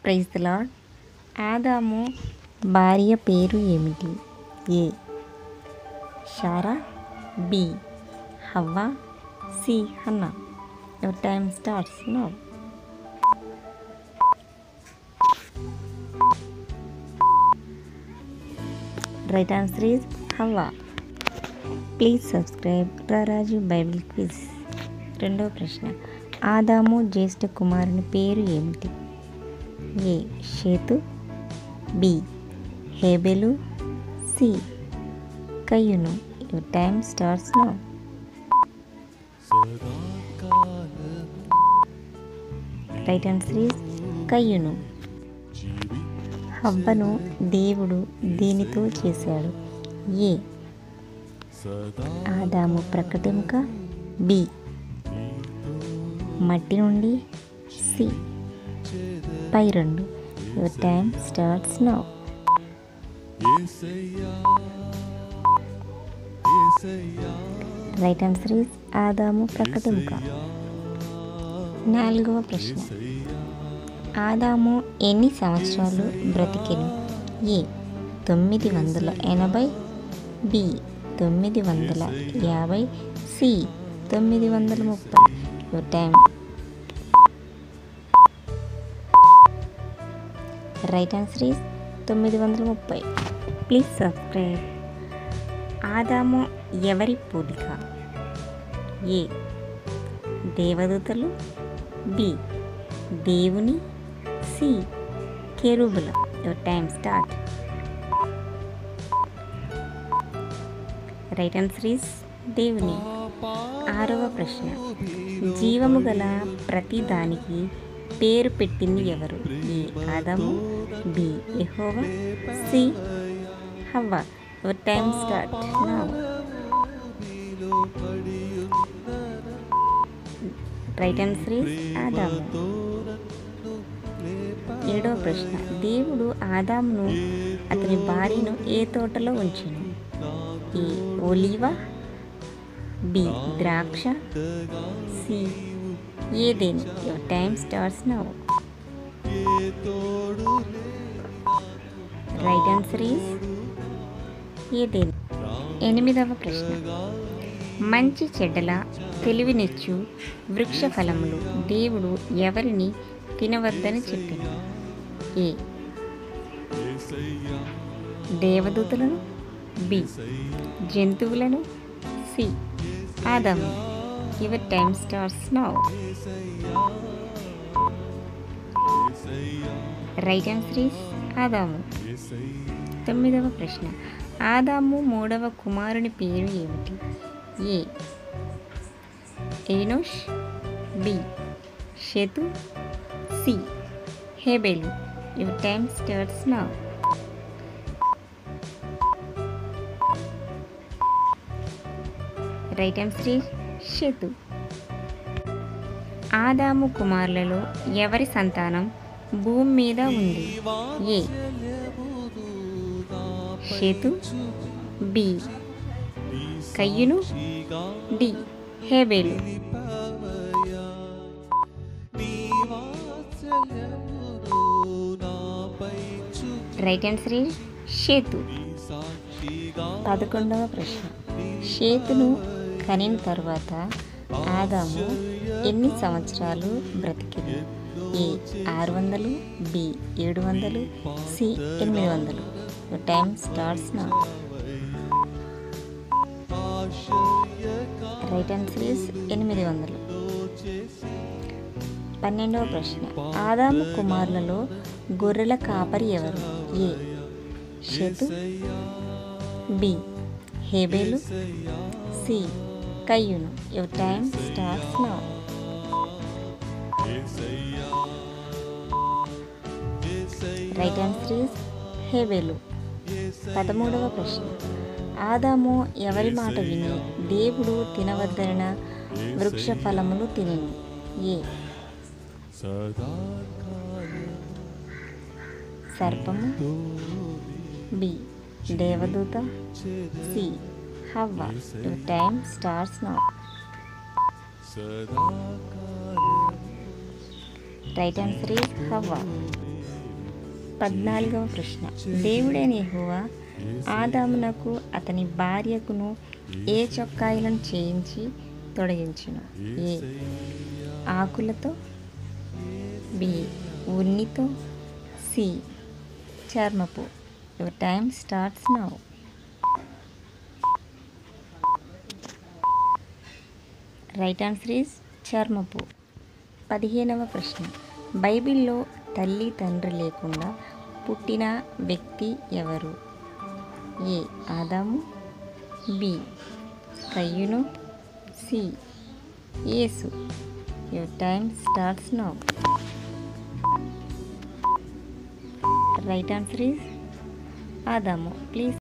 praise the lord ఆదాము భార్య పేరు ఏమిటి ఏ షారా బి హవ్వ C Hannah your time starts now right answer is హవ్వ please subscribe Raraju Bible quiz రెండవ ప్రశ్న ఆదాము జ్యేష్ఠ కుమారుని పేరు ఏమిటి ఏ షేతు బి హేబెలు సి కయ్యును your time starts now right answer is కయ్యును హవ్వను దేవుడు దేనితో చేశాడు ఏ ఆదాము ప్రకటింక బి మట్టి నుండి సి పై రెండు your time starts now right answer is ఆదాము ప్రకటింక నాలుగవ ప్రశ్న ఆదాము ఎన్ని సంవత్సరాలు బ్రతికెను ఏ తొమ్మిది వందల ఎనభై బి తొమ్మిది వందల యాభై సి తొమ్మిది వందల ముప్పై your time right answer is తొమ్మిది వందల ముప్పై ప్లీజ్ సబ్స్క్రైబ్ ఆదాము ఎవరి పోలిక ఏ దేవదూతలు బి దేవుని సి కెరూబుల your time start right answer is దేవుని ఆరవ ప్రశ్న జీవము గల ప్రతి దానికి పేరు పెట్టింది ఎవరు ఏ ఆదము బి యెహోవా సి హవ్వ your time start now right answer is ఆదాము ఏడవ ప్రశ్న దేవుడు ఆదామును అతని భార్యను ఏ తోటలో ఉంచెను ఏ ఒలివ బి ద్రాక్ష సి ఏదేని your time starts now right answer is ఏదేని ఎనిమిదవ ప్రశ్న మంచి చెడ్డల తెలివినిచ్చు వృక్ష ఫలములు దేవుడు ఎవరిని తినవద్దని చెప్పాను ఏ దేవదూతలను బి జంతువులను సి ఆదము your time starts now right answer is ఆదాము తొమ్మిదవ ప్రశ్న ఆదాము మూడవ కుమారుని పేరు ఏమిటి ఏ ఏనోష్ బి షెతు సి హేబెలు your time starts now right answer is షెతు ఆదాము కుమారులలో ఎవరి సంతానం భూమి మీద ఉంది ఏ షేతు బి కయ్యును డి హేబేలు రైట్ ఆన్సర్ ఈజ్ షేతు పదకొండవ ప్రశ్న షేతును కనిన తరువాత ఆదాము ఎన్ని సంవత్సరాలు బ్రతికింది ఏ ఆరు వందలు బి ఏడు వందలు సి ఎనిమిది వందలు time starts now right answer is ఎనిమిది వందలు పన్నెండవ ప్రశ్న ఆదాము కుమారులలో గొర్రెల కాపరి ఎవరు ఏ షెతు బి హేబేలు సి కయ్యును your time starts now right answer is హేబేలు పదమూడవ ప్రశ్న ఆదాము ఎవరి మాట విని దేవుడు తినవద్దన వృక్ష ఫలములు తినను ఏ సర్పము బి దేవదూత సి హవ్వ your time starts now right answer is హవ్వ పద్నాలుగవ ప్రశ్న దేవుడైన యెహోవా ఆదామునకు అతని భార్యకును ఏ చొక్కాయిలను చేయించి తొలగించును ఏ ఆకులతో బి ఉన్నితో సి చర్మపు your time starts now right answer is చర్మపు పదిహేనవ ప్రశ్న బైబిల్లో తల్లి తండ్రి లేకుండా పుట్టిన వ్యక్తి ఎవరు ఏ ఆదాము బి కయ్యును సి యేసు your time starts now right answer is ఆదాము ప్లీజ్